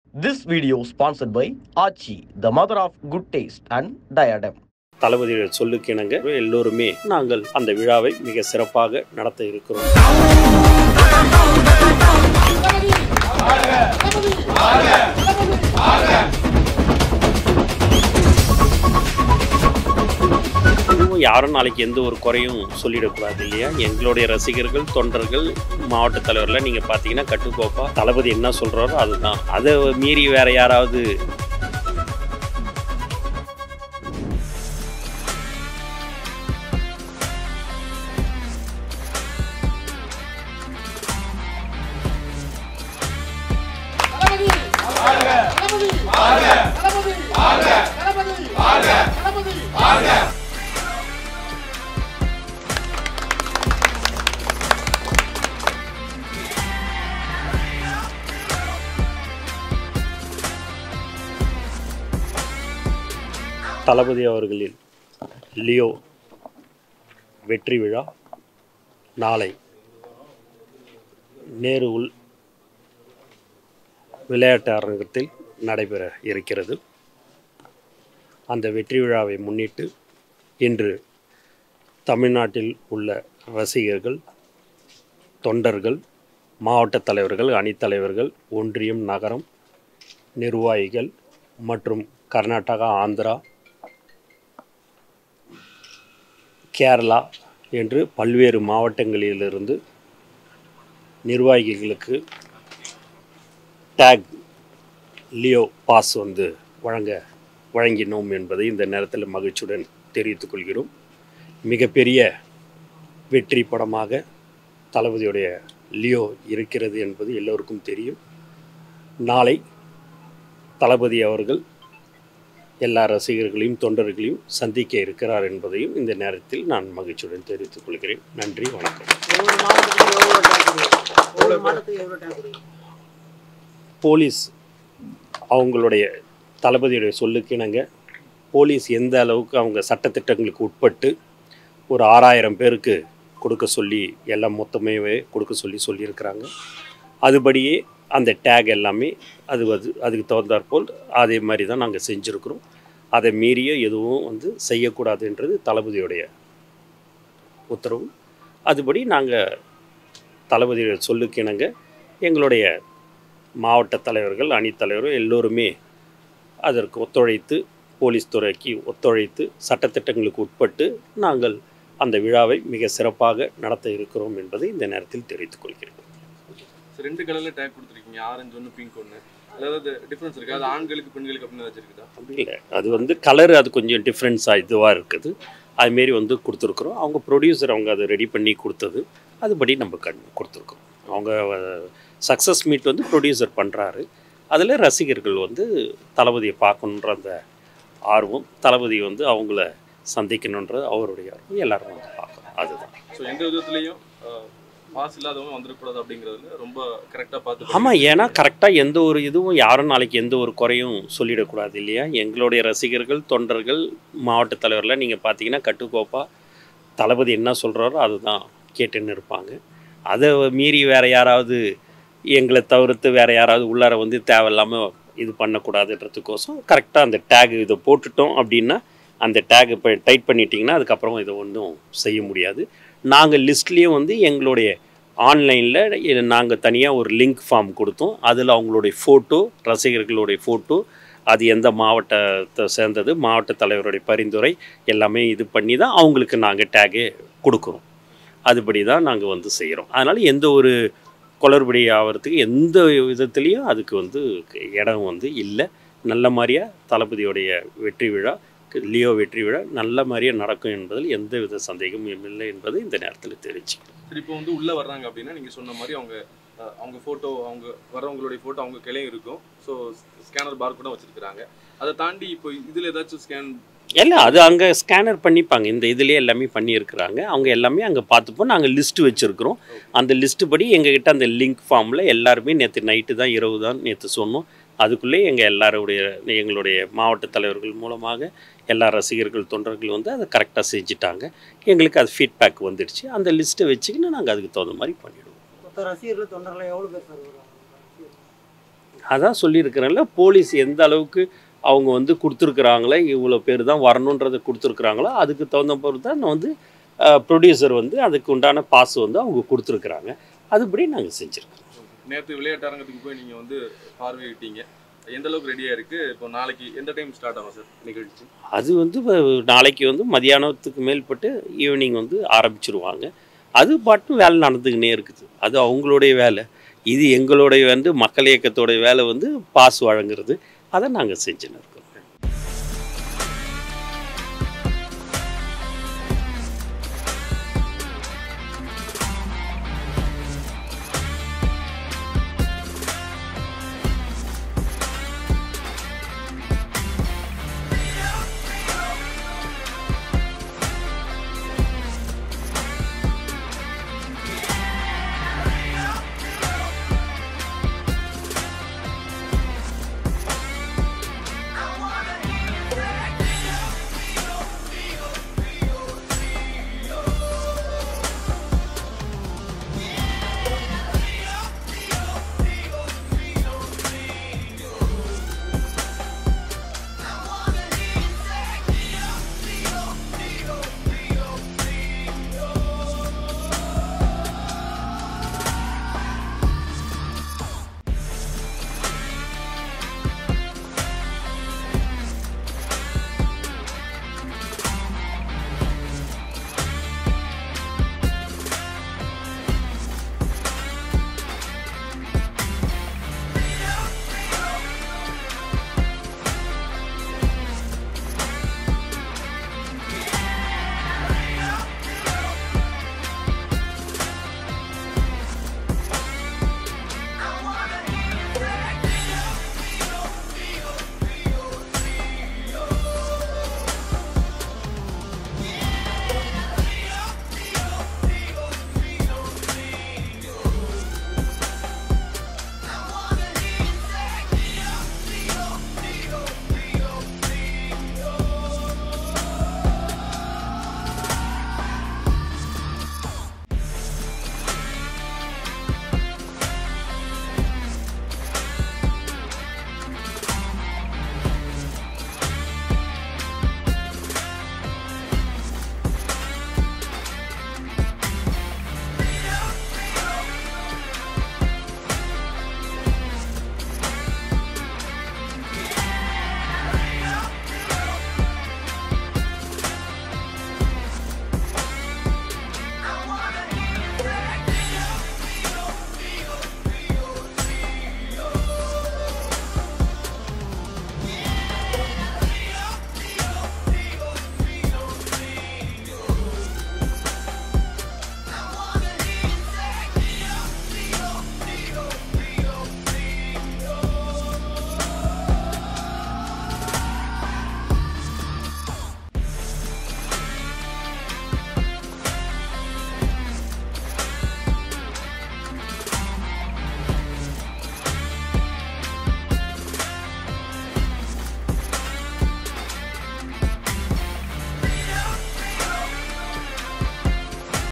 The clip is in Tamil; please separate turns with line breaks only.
This video sponsored by Achi, the mother of good taste and diadem.
தளபதிகள் சொல்லுக்கு இணங்க எல்லோருமே நாங்கள் அந்த விழாவை மிக சிறப்பாக நடத்த இருக்கிறோம் இதுவும் யாரும் நாளைக்கு எந்த ஒரு குறையும் சொல்லிடக்கூடாது இல்லையா எங்களுடைய ரசிகர்கள் தொண்டர்கள் மாவட்ட தலைவர்லாம் நீங்கள் பார்த்தீங்கன்னா கட்டுக்கோப்பா தளபதி என்ன சொல்கிறாரோ அதுதான் அதை மீறி வேற யாராவது தளபதி அவர்களின் லியோ வெற்றி விழா நாளை நேரு உள் விளையாட்டு அரங்கத்தில் நடைபெற இருக்கிறது அந்த வெற்றி விழாவை முன்னிட்டு இன்று தமிழ்நாட்டில் உள்ள ரசிகர்கள் தொண்டர்கள் மாவட்ட தலைவர்கள் அணித்தலைவர்கள் ஒன்றியம் நகரம் நிர்வாகிகள் மற்றும் கர்நாடகா ஆந்திரா கேரளா என்று பல்வேறு மாவட்டங்களிலிருந்து நிர்வாகிகளுக்கு டேக் லியோ பாஸ் வந்து வழங்க வழங்கினோம் என்பதை இந்த நேரத்தில் மகிழ்ச்சியுடன் தெரிவித்துக் கொள்கிறோம் மிகப்பெரிய வெற்றி படமாக தளபதியுடைய லியோ இருக்கிறது என்பது எல்லோருக்கும் தெரியும் நாளை தளபதி அவர்கள் எல்லா ரசிகர்களையும் தொண்டர்களையும் சந்திக்க இருக்கிறார் என்பதையும் இந்த நேரத்தில் நான் மகிழ்ச்சியுடன் தெரிவித்துக் கொள்கிறேன் நன்றி வணக்கம்
ஒவ்வொரு மாவட்டத்துக்கும் எவ்வளோ டேங்க் ஒவ்வொரு மாவட்டத்துக்கு எவ்வளோ டேங்க்
போலீஸ் அவங்களுடைய தளபதியுடைய சொல்லுக்கு இணங்க போலீஸ் எந்த அளவுக்கு அவங்க சட்டத்திட்டங்களுக்கு உட்பட்டு ஒரு ஆறாயிரம் பேருக்கு கொடுக்க சொல்லி எல்லாம் மொத்தமே கொடுக்க சொல்லி சொல்லியிருக்கிறாங்க அதுபடியே அந்த டேக் எல்லாமே அது அது அதுக்கு தகுந்தாற்போல் அதே மாதிரி தான் நாங்கள் செஞ்சுருக்கிறோம் அதை மீறிய எதுவும் வந்து செய்யக்கூடாதுன்றது தளபதியுடைய உத்தரவு அதுபடி நாங்கள் தளபதியோட சொல்லுக்கு இணங்க எங்களுடைய மாவட்ட தலைவர்கள் அணித்தலைவர்கள் எல்லோருமே அதற்கு ஒத்துழைத்து போலீஸ் துறைக்கு ஒத்துழைத்து சட்டத்திட்டங்களுக்கு உட்பட்டு நாங்கள் அந்த விழாவை மிக சிறப்பாக நடத்த இருக்கிறோம் என்பதை இந்த நேரத்தில் தெரிவித்துக் கொள்கிறேன்
So, ரெண்டு கலர்ல டேக் கொடுத்துருக்கீங்க ஆரஞ்சு ஒன்று பிங்க் ஒன்று அதாவது டிஃப்ரென்ஸ் இருக்கு அது ஆண்களுக்கு பெண்களுக்கு அப்படின்னு வச்சிருக்குதா
அப்படி இல்லை அது வந்து கலர் அது கொஞ்சம் டிஃப்ரென்ஸாக இதுவாக இருக்குது அதுமாரி வந்து கொடுத்துருக்குறோம் அவங்க ப்ரொடியூசர் அவங்க அதை ரெடி பண்ணி கொடுத்தது அதுபடி நம்ம கண் கொடுத்துருக்குறோம் அவங்க சக்ஸஸ் மீட் வந்து ப்ரொடியூசர் பண்ணுறாரு அதில் ரசிகர்கள் வந்து தளபதியை பார்க்கணுன்ற அந்த ஆர்வம் தளபதி வந்து அவங்கள சந்திக்கணுன்றது அவருடைய ஆர்வம் எல்லாரும் வந்து பார்க்கணும் அதுதான்
ஸோ எந்த விதத்துலையும் பாஸ் இல்லாதவங்க வந்துடக்கூடாது அப்படிங்கிறதுல ரொம்ப கரெக்டாக பார்த்து
ஆமாம் ஏன்னா கரெக்டாக எந்த ஒரு இதுவும் யாரும் நாளைக்கு எந்த ஒரு குறையும் சொல்லிடக்கூடாது இல்லையா எங்களுடைய ரசிகர்கள் தொண்டர்கள் மாவட்ட தலைவரில் நீங்கள் பார்த்தீங்கன்னா கட்டுக்கோப்பா தளபதி என்ன சொல்கிறாரோ அதுதான் கேட்டுன்னு இருப்பாங்க அதை மீறி வேறு யாராவது எங்களை தவிர்த்து வேறு யாராவது உள்ளார வந்து தேவையில்லாமல் இது பண்ணக்கூடாதுன்றதுக்கோசம் கரெக்டாக அந்த டேக் இதை போட்டுட்டோம் அப்படின்னா அந்த டேக் இப்போ டைட் பண்ணிட்டீங்கன்னா அதுக்கப்புறம் இதை ஒன்றும் செய்ய முடியாது நாங்கள் லிஸ்ட்லேயும் வந்து எங்களுடைய ஆன்லைனில் நாங்கள் தனியாக ஒரு லிங்க் ஃபார்ம் கொடுத்தோம் அதில் அவங்களுடைய ஃபோட்டோ ரசிகர்களுடைய ஃபோட்டோ அது எந்த மாவட்டத்தை சேர்ந்தது மாவட்ட தலைவருடைய பரிந்துரை எல்லாமே இது பண்ணி தான் அவங்களுக்கு நாங்கள் டேகு கொடுக்குறோம் அதுபடி தான் நாங்கள் வந்து செய்கிறோம் அதனால் எந்த ஒரு குளறுபடி ஆகிறதுக்கு எந்த விதத்துலேயும் அதுக்கு வந்து இடம் வந்து இல்லை நல்ல மாதிரியாக தளபதியோடைய வெற்றி விழா லியோ வெற்றி விழா நல்ல மாதிரியாக நடக்கும் என்பதில் எந்த வித சந்தேகமும் இல்லை என்பதை இந்த நேரத்தில் தெரிவிச்சுக்கிறேன்
சரி இப்போ வந்து உள்ள வர்றாங்க அப்படின்னா நீங்க சொன்ன மாதிரி அவங்க அஹ், அவங்க போட்டோ அவங்க வர்றவங்களுடைய போட்டோ அவங்க கிளையும் இருக்கும் ஸோ ஸ்கேனர் பார் கூட வச்சிருக்காங்க அதை தாண்டி இப்போ இதுல ஏதாச்சும் ஸ்கேன்
இல்லை அது அங்கே ஸ்கேனர் பண்ணிப்பாங்க இந்த இதுலேயே எல்லாமே பண்ணியிருக்கிறாங்க அவங்க எல்லாமே அங்கே பார்த்துப்போம் நாங்கள் லிஸ்ட்டு வச்சுருக்குறோம் அந்த லிஸ்ட்டு படி எங்ககிட்ட அந்த லிங்க் ஃபார்மில் எல்லாருமே நேற்று நைட்டு தான் இரவு தான் நேற்று சொன்னோம் அதுக்குள்ளே எங்கள் எல்லாருடைய எங்களுடைய மாவட்ட தலைவர்கள் மூலமாக எல்லா ரசிகர்கள் தொண்டர்கள் வந்து அதை கரெக்டாக செஞ்சுட்டாங்க எங்களுக்கு அது ஃபீட்பேக் வந்துடுச்சு அந்த லிஸ்ட்டை வச்சுக்கின்னு நாங்கள் அதுக்கு தகுந்த மாதிரி பண்ணிவிடுவோம்
மொத்த ரசிகர்கள் தொண்டர்கள் எவ்வளோ பேர் சார் வருவாங்க
அதான் சொல்லியிருக்கிறேன்ல போலீஸ் எந்த அளவுக்கு அவங்க வந்து கொடுத்துருக்குறாங்களே இவ்வளோ பேர் தான் வரணுன்றதை கொடுத்துருக்குறாங்களோ அதுக்கு தகுந்த பொறுத்து தான் வந்து ப்ரொடியூசர் வந்து அதுக்கு உண்டான பாஸ் வந்து அவங்க கொடுத்துருக்குறாங்க அதுபடி நாங்கள் செஞ்சுருக்கோம்
நேற்று விளையாட்டு அரங்கத்துக்கு போய் நீங்க வந்து பார்வையிட்டீங்க எந்த அளவுக்கு ரெடியா இருக்கு இப்போ நாளைக்கு எந்த டைம் ஸ்டார்ட் ஆகும் சார் நிகழ்ச்சி
அது வந்து வ- நாளைக்கு வந்து மதியானத்துக்கு மேல்பட்டு ஈவினிங் வந்து ஆரம்பிச்சிருவாங்க அது பாட்டும் வேலை நடந்துக்கினே இருக்குது அது அவங்களுடைய வேலை இது எங்களுடைய வந்து மக்கள் இயக்கத்தோடைய வேலை வந்து பாஸ் வழங்குறது அதை நாங்கள் செஞ்சுன்னு இருக்கோம்